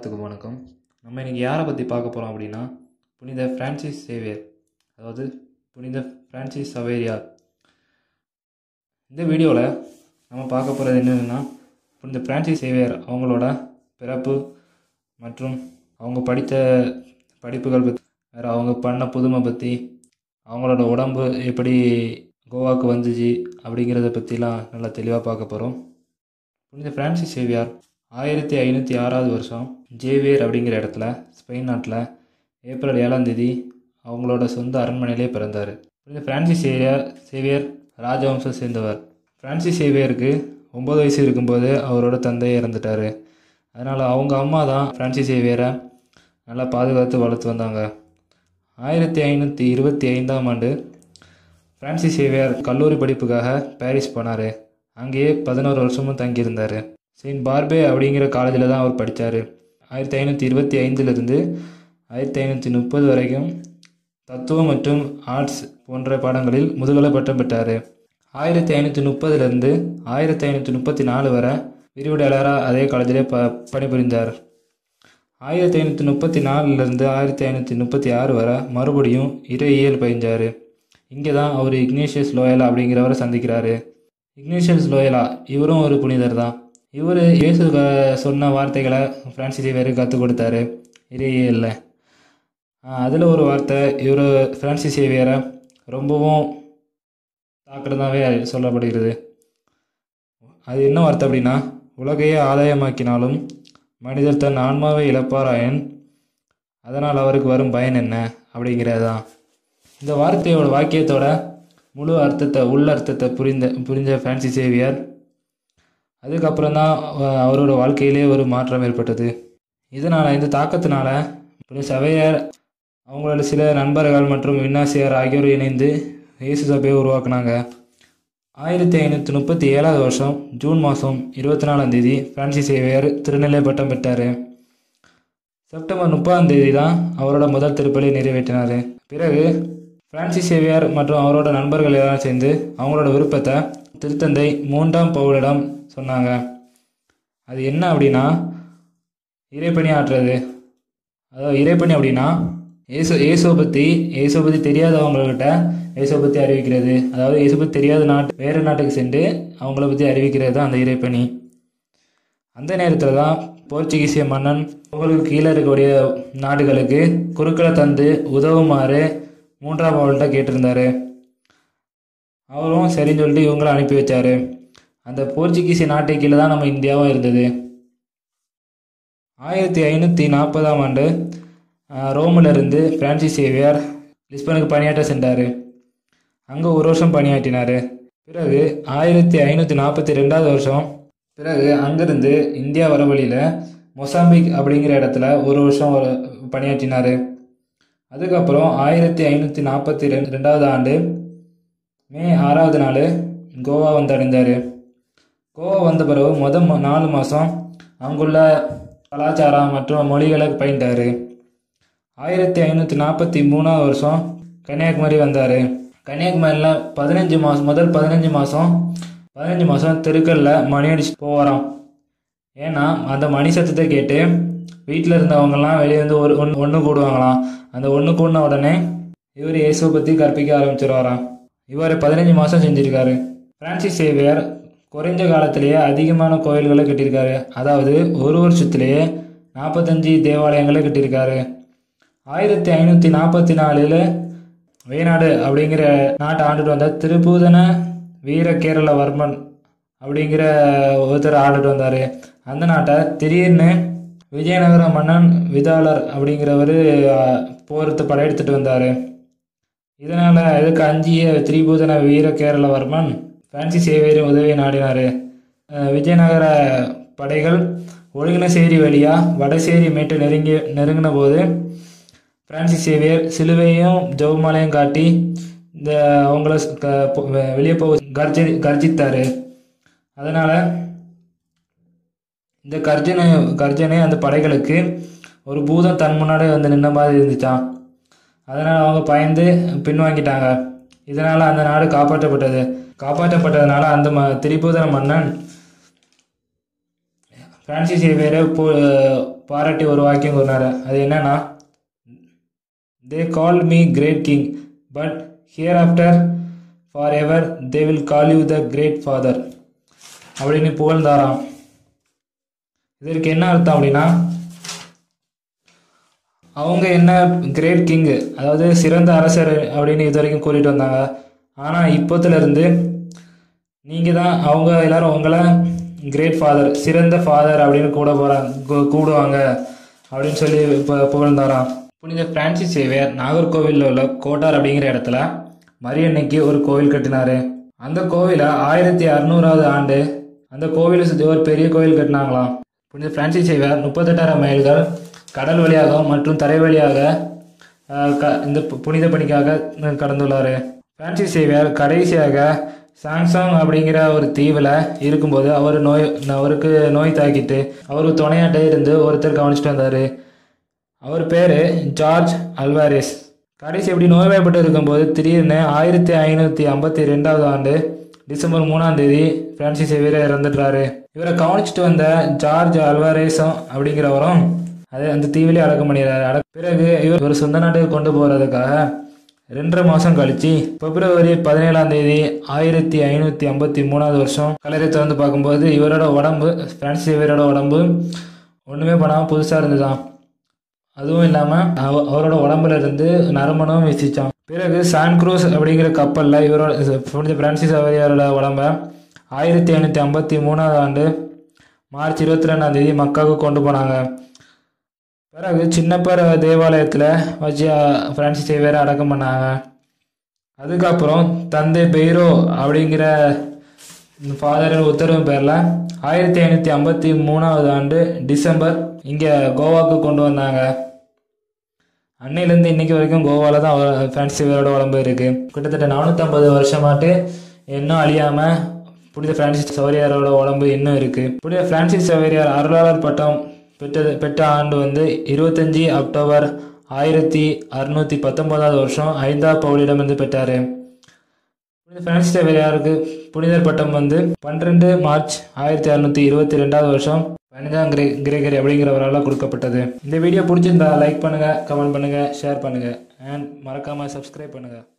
எல்லாத்துக்கும் வணக்கம் நம்ம இன்றைக்கி யாரை பற்றி பார்க்க போகிறோம் அப்படின்னா புனித பிரான்சிஸ் சேவியர் அதாவது புனித பிரான்சிஸ் சவேரியார் இந்த வீடியோவில் நம்ம பார்க்க போகிறது என்னதுன்னா புனித பிரான்சிஸ் சேவியர் அவங்களோட பிறப்பு மற்றும் அவங்க படித்த படிப்புகள் பற்றி வேறு அவங்க பண்ண புதுமை பற்றி அவங்களோட உடம்பு எப்படி கோவாக்கு வந்துச்சு அப்படிங்கிறத பற்றிலாம் நல்லா தெளிவாக பார்க்க போகிறோம் புனித பிரான்சிஸ் சேவியார் ஆயிரத்தி ஐநூற்றி ஆறாவது வருஷம் ஜேவியர் அப்படிங்கிற இடத்துல ஸ்பெயின் நாட்டில் ஏப்ரல் ஏழாம் தேதி அவங்களோட சொந்த அரண்மனையிலே பிறந்தார் புனித பிரான்சிஸ் சேவியர் சேவியர் ராஜவம்சம் சேர்ந்தவர் பிரான்சிஸ் சேவியருக்கு ஒம்பது வயசு இருக்கும்போது அவரோட தந்தை இறந்துட்டார் அதனால் அவங்க அம்மா தான் பிரான்சிஸ் சேவியரை நல்லா பாதுகாத்து வளர்த்து வந்தாங்க ஆயிரத்தி ஐநூற்றி இருபத்தி ஐந்தாம் ஆண்டு பிரான்சிஸ் சேவியர் கல்லூரி படிப்புக்காக பாரிஸ் போனார் அங்கேயே பதினோரு வருஷமும் தங்கியிருந்தார் செயின்ட் பார்பே அப்படிங்கிற காலேஜில் தான் அவர் படித்தார் ஆயிரத்தி ஐநூற்றி இருபத்தி ஐந்துலேருந்து ஆயிரத்தி ஐநூற்றி முப்பது வரைக்கும் தத்துவம் மற்றும் ஆர்ட்ஸ் போன்ற பாடங்களில் முதுகலை பட்டம் பெற்றார் ஆயிரத்தி ஐநூற்றி முப்பதுலேருந்து ஆயிரத்தி ஐநூற்றி முப்பத்தி நாலு வரை விரிவுரையாளராக அதே காலேஜிலே ப பணிபுரிந்தார் ஆயிரத்தி ஐநூற்றி முப்பத்தி நாலுலேருந்து ஆயிரத்தி ஐநூற்றி முப்பத்தி ஆறு வரை மறுபடியும் இறையியல் பயின்றார் இங்கே தான் அவர் இக்னேஷியஸ் லோயலா அப்படிங்கிறவரை சந்திக்கிறாரு இக்னேஷியஸ் லோயலா இவரும் ஒரு புனிதர் தான் இவர் இயேசு க- சொன்ன வார்த்தைகளை பிரான்சிஸ் சேவியருக்கு கற்றுக் கொடுத்தாரு இறையியலில் அதில் ஒரு வார்த்தை இவர் பிரான்சிஸ் சேவியரை ரொம்பவும் தாக்குறதாவே சொல்லப்படுகிறது அது என்ன வார்த்தை அப்படின்னா உலகையே ஆதாயமாக்கினாலும் மனிதர் தன் ஆன்மாவை இழப்பாராயன் அதனால் அவருக்கு வரும் பயன் என்ன அப்படிங்கிறது தான் இந்த வார்த்தையோட வாக்கியத்தோட முழு அர்த்தத்தை உள்ள அர்த்தத்தை புரிந்த புரிஞ்ச ஃபேன்சி சேவியர் அதுக்கப்புறம் தான் அவரோட வாழ்க்கையிலே ஒரு மாற்றம் ஏற்பட்டது இதனால் இந்த தாக்கத்தினால புனித சபையர் அவங்களோட சில நண்பர்கள் மற்றும் விண்ணாசியார் ஆகியோர் இணைந்து இயேசு சபையை உருவாக்குனாங்க ஆயிரத்தி ஐநூற்றி முப்பத்தி ஏழாவது வருஷம் ஜூன் மாதம் இருபத்தி நாலாம் தேதி பிரான்சிஸ் சேவியர் திருநிலை பட்டம் பெற்றார் செப்டம்பர் முப்பதாம் தேதி தான் அவரோட முதல் திருப்பலி நிறைவேற்றினார் பிறகு பிரான்சிஸ் சேவியார் மற்றும் அவரோட நண்பர்கள் எல்லாரும் சேர்ந்து அவங்களோட விருப்பத்தை திருத்தந்தை மூன்றாம் பவுலிடம் சொன்னாங்க அது என்ன அப்படின்னா இறைப்பணி ஆற்றுறது அதாவது இறைப்பணி அப்படின்னா ஏசு இயேசுவை பற்றி இயேசுவை பற்றி தெரியாதவங்கக்கிட்ட இயேசுவை பற்றி அறிவிக்கிறது அதாவது இயேசு பற்றி தெரியாத நாட்டு வேறு நாட்டுக்கு சென்று அவங்கள பற்றி அறிவிக்கிறது தான் அந்த இறைப்பணி அந்த நேரத்தில் தான் போர்ச்சுகீசிய மன்னன் அவங்களுக்கு கீழே இருக்கக்கூடிய நாடுகளுக்கு குறுக்களை தந்து உதவுமாறு மூன்றாம் அவள்கிட்ட கேட்டிருந்தாரு அவரும் சரின்னு சொல்லிட்டு இவங்கள அனுப்பி வச்சாரு அந்த போர்ச்சுகீசிய நாட்டு கீழே தான் நம்ம இந்தியாவும் இருந்தது ஆயிரத்தி ஐநூற்றி நாற்பதாம் ஆண்டு ஆஹ், ரோமில் இருந்து பிரான்சிஸ் சேவியர் லிஸ்பனுக்கு பணியாற்ற சென்றார் அங்கே ஒரு வருஷம் பணியாற்றினார் பிறகு ஆயிரத்தி ஐநூற்றி நாற்பத்தி ரெண்டாவது வருஷம் பிறகு அங்கிருந்து இந்தியா வர வழியில் மொசாம்பிக் அப்படிங்கிற இடத்துல ஒரு வருஷம் ஒரு பணியாற்றினார் அதுக்கப்புறம் ஆயிரத்தி ஐநூற்றி நாற்பத்தி ரெண்டு ரெண்டாவது ஆண்டு மே ஆறாவது நாள் கோவா வந்தடைந்தார் கோவா வந்த பிறகு மொதல் ம- நாலு மாதம் அங்குள்ள கலாச்சாரம் மற்றும் மொழிகளை பயின்றார் ஆயிரத்தி ஐநூற்றி நாற்பத்தி மூணாவது வருஷம் கன்னியாகுமரி வந்தார் கன்னியாகுமரியில் பதினஞ்சு மாதம் முதல் பதினஞ்சு மாதம் பதினஞ்சு மாதம் தெருக்களில் மணி அடிச்சு போவாராம் ஏன்னா அந்த மணி சத்தத்தை கேட்டு வீட்டில் இருந்தவங்கலாம் வெளியே வந்து ஒரு ஒன்று ஒன்று கூடுவாங்களாம் அந்த ஒன்று கூடின உடனே இவர் இயேசுவை பற்றி கற்பிக்க ஆரம்பிச்சிருவாராம் இவர் பதினஞ்சு மாதம் செஞ்சிருக்காரு பிரான்சிஸ் சேவியர் குறைஞ்ச காலத்திலேயே அதிகமான கோயில்களை கட்டியிருக்காரு அதாவது ஒரு வருஷத்திலேயே நாற்பத்தஞ்சு தேவாலயங்களை கட்டியிருக்காரு ஆயிரத்தி ஐநூற்றி நாற்பத்தி நாலில் வேநாடு அப்படிங்கிற நாட்டை ஆண்டுட்டு வந்த திருப்பூதன வீர கேரளவர்மன் அப்படிங்கிற ஒருத்தர் ஆண்டுட்டு வந்தார் அந்த நாட்டை திடீர்னு விஜயநகர மன்னன் விதாளர் அப்படிங்கிறவர் போர்த்து படையெடுத்துட்டு வந்தார் இதனால் இதுக்கு அஞ்சிய திரிபூதன வீர கேரளவர்மன் பிரான்சிஸ் சேவியரின் உதவியை நாடினார் விஜயநகர படைகள் ஒழுங்கினசேரி வழியாக வடசேரி மேட்டு நெருங்கி நெருங்கின போது பிரான்சிஸ் சேவியர் சிலுவையும் ஜெபமாலையும் காட்டி இந்த அவங்கள ஸ்- க- பொ- வெ- வெளியே போக கர்ஜி கர்ஜித்தார் அதனால் இந்த கர்ஜனை கர்ஜனை அந்த படைகளுக்கு ஒரு பூதம் தன் முன்னாடி வந்து நின்ன மாதிரி இருந்துச்சான் அதனால் அவங்க பயந்து பின்வாங்கிட்டாங்க இதனால் அந்த நாடு காப்பாற்றப்பட்டது காப்பாற்றப்பட்டதுனால அந்த ம திரிபுதன மன்னன் பிரான்சிஸ் சேவியரை பாராட்டி ஒரு வாக்கியம் கூறினார் அது என்னன்னா they call me great king but hereafter forever they will call you the great father அப்படின்னு புகழ்ந்தாராம் இதற்கு என்ன அர்த்தம் அப்படின்னா அவங்க என்ன கிரேட் கிங்கு அதாவது சிறந்த அரசர் அப்படின்னு இது வரைக்கும் கூறிட்டு வந்தாங்க ஆனால் இப்போத்துல இருந்து நீங்கள் தான் அவங்க எல்லாரும் உங்களை கிரேட் ஃபாதர் சிறந்த ஃபாதர் அப்படின்னு கூட போகிறாங்க கூடுவாங்க அப்படின்னு சொல்லி இப்போ புகழ்ந்தாராம் புனித பிரான்சிஸ் சேவியர் நாகர்கோவிலில் உள்ள கோட்டார் அப்படிங்கிற இடத்துல மரியன்னைக்கு ஒரு கோவில் கட்டினாரு அந்த கோவிலை ஆயிரத்தி அறுநூறாவது ஆண்டு அந்த கோவிலை சுற்றி ஒரு பெரிய கோவில் கட்டினாங்களாம் புனித பிரான்சிஸ் சேவியர் முப்பத்தெட்டாயிரம் மைல்கள் கடல் வழியாக மற்றும் தரை வழியாக ஆஹ், க- இந்த பு- புனித பணிக்காக கடந்துள்ளார் பிரான்சிஸ் சேவியர் கடைசியாக சாம்சங் அப்படிங்கிற ஒரு தீவில் இருக்கும்போது அவர் நோய் அவருக்கு நோய் தாக்கிட்டு அவருக்கு துணையாட்டே இருந்து ஒருத்தர் கவனிச்சிட்டு வந்தார் அவர் பேர் ஜார்ஜ் அல்வாரிஸ் கடைசி எப்படி நோய்வாய்ப்பட்டு இருக்கும்போது திடீர்னு ஆயிரத்தி ஐநூற்றி ஐம்பத்தி ரெண்டாவது ஆண்டு டிசம்பர் மூணாம் தேதி பிரான்சிஸ் சேவியர் இறந்துடுறாரு இவரை கவனிச்சிட்டு வந்த ஜார்ஜ் அல்வாரேஸும் அப்படிங்கிறவரும் அது அந்த தீவிலே அடக்கம் பண்ணிடுறாரு அடக்க பிறகு இவர் ஒரு சொந்த நாட்டுக்கு கொண்டு போகிறதுக்காக ரெண்டரை மாதம் கழிச்சு பிப்ரவரி பதினேழாம் தேதி ஆயிரத்தி ஐநூற்றி ஐம்பத்தி மூணாவது வருஷம் கல்லறை திறந்து பார்க்கும்போது இவரோட உடம்பு பிரான்சிஸ் சேவியரோட உடம்பு ஒன்றுமே பண்ணாமல் புதுசாக இருந்துதான் அதுவும் இல்லாமல் அவரோட உடம்புல இருந்து நறுமணம் வீசிச்சான் பிறகு சான் க்ரூஸ் அப்படிங்கிற கப்பலில் இவரோட புனித பிரான்சிஸ் அவையாரோட உடம்ப ஆயிரத்தி ஐநூற்றி ஐம்பத்தி மூணாவது ஆண்டு மார்ச் இருபத்தி ரெண்டாம் தேதி மக்காவுக்கு கொண்டு போனாங்க பிறகு சின்னப்பர் தேவாலயத்தில் வச்சு அஹ், பிரான்சிஸ் சேவியரை அடக்கம் பண்ணாங்க அதுக்கப்புறம் தந்தை பெய்ரோ அப்படிங்கிற ஃபாதரின் உத்தரவு பேரில் ஆயிரத்தி ஐநூற்றி ஐம்பத்தி மூணாவது ஆண்டு டிசம்பர் இங்கே கோவாக்கு கொண்டு வந்தாங்க அன்னையிலேருந்து இன்னைக்கு வரைக்கும் கோவாவில் தான் அவர் பிரான்சிஸ் சேவியரோட உடம்பு இருக்குது கிட்டத்தட்ட நானூற்றம்பது வருஷமாட்டு இன்னும் அழியாமல் புனித பிரான்சிஸ் சவேரியாரோட உடம்பு இன்னும் இருக்குது புனித பிரான்சிஸ் சவேரியார் அருளாளர் பட்டம் பெற்றது பெற்ற ஆண்டு வந்து இருபத்தஞ்சி அக்டோபர் ஆயிரத்தி அறுநூற்றி பத்தொம்போதாவது வருஷம் ஐந்தாம் பவுலிடமிருந்து பெற்றார் புனித பிரான்சிஸ் சவேரியாருக்கு புனிதர் பட்டம் வந்து பன்னிரெண்டு மார்ச் ஆயிரத்தி அறுநூற்றி இருபத்தி ரெண்டாவது வருஷம் பதினஞ்சாம் கிரே கிரேகரி அப்படிங்கிறவரால் கொடுக்கப்பட்டது இந்த வீடியோ பிடிச்சிருந்தா லைக் பண்ணுங்கள் கமெண்ட் பண்ணுங்கள் ஷேர் பண்ணுங்கள் அண்ட் மறக்காமல் சப்ஸ்கிரைப் பண்ணுங்கள்